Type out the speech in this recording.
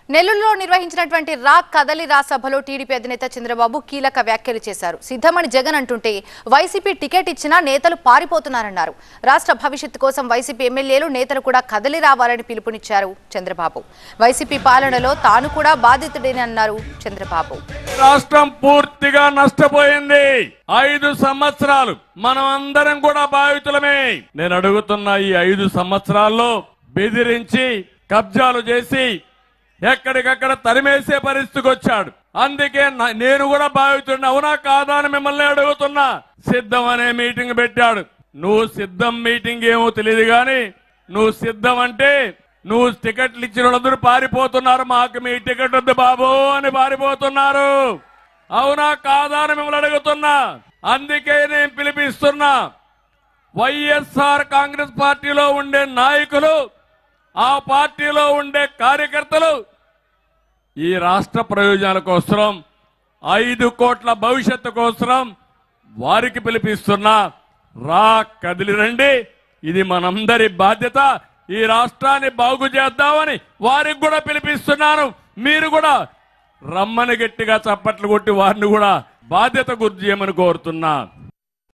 నెల్లూరులో నిర్వహించినటువంటి రా కదలి రా సభలో టీడీపీ అధినేత చంద్రబాబు కీలక వ్యాఖ్యలు చేశారు సిద్ధమణి జగన్ అంటుంటే వైసీపీ టికెట్ ఇచ్చినా నేతలు పారిపోతున్నారన్నారు రాష్ట్ర భవిష్యత్తు కోసం వైసీపీ ఎమ్మెల్యేలు నేతలు కూడా కదలి రావాలని పిలుపునిచ్చారు చంద్రబాబు వైసీపీ పాలనలో తాను కూడా బాధితుడేనన్నారు చంద్రబాబు రాష్ట్రం పూర్తిగా నష్టపోయింది ఐదు సంవత్సరాలు మనం అందరం కూడా బాధితులమే నేను అడుగుతున్న ఈ ఐదు సంవత్సరాల్లో బెదిరించి కబ్జాలు చేసి ఎక్కడికక్కడ తరిమేసే పరిస్థితికి వచ్చాడు అందుకే నా- నేను కూడా బాధితుడిని అవునా కాదా అని మిమ్మల్ని అడుగుతున్నా సిద్ధం అనే మీటింగ్ పెట్టాడు నువ్వు సిద్ధం మీటింగ్ ఏమో తెలియదు గాని నువ్వు సిద్ధం అంటే నువ్వు టికెట్లు ఇచ్చిన వాళ్ళందరూ పారిపోతున్నారు మాకు మీ టికెట్ వద్దు బాబు అని పారిపోతున్నారు అవునా కాదా అని మిమ్మల్ని అడుగుతున్నా అందుకే నేను పిలిపిస్తున్నా వైఎస్ఆర్ కాంగ్రెస్ పార్టీలో ఉండే నాయకులు ఆ పార్టీలో ఉండే కార్యకర్తలు ఈ రాష్ట్ర ప్రయోజనాల కోసం ఐదు కోట్ల భవిష్యత్తు కోసం వారికి పిలిపిస్తున్నా రా కదిలి రండి ఇది మనందరి బాధ్యత ఈ రాష్ట్రాన్ని బాగు చేద్దామని వారికి కూడా పిలిపిస్తున్నాను మీరు కూడా రమ్మని గట్టిగా చప్పట్లు కొట్టి వారిని కూడా బాధ్యత గుర్తు చేయమని కోరుతున్నా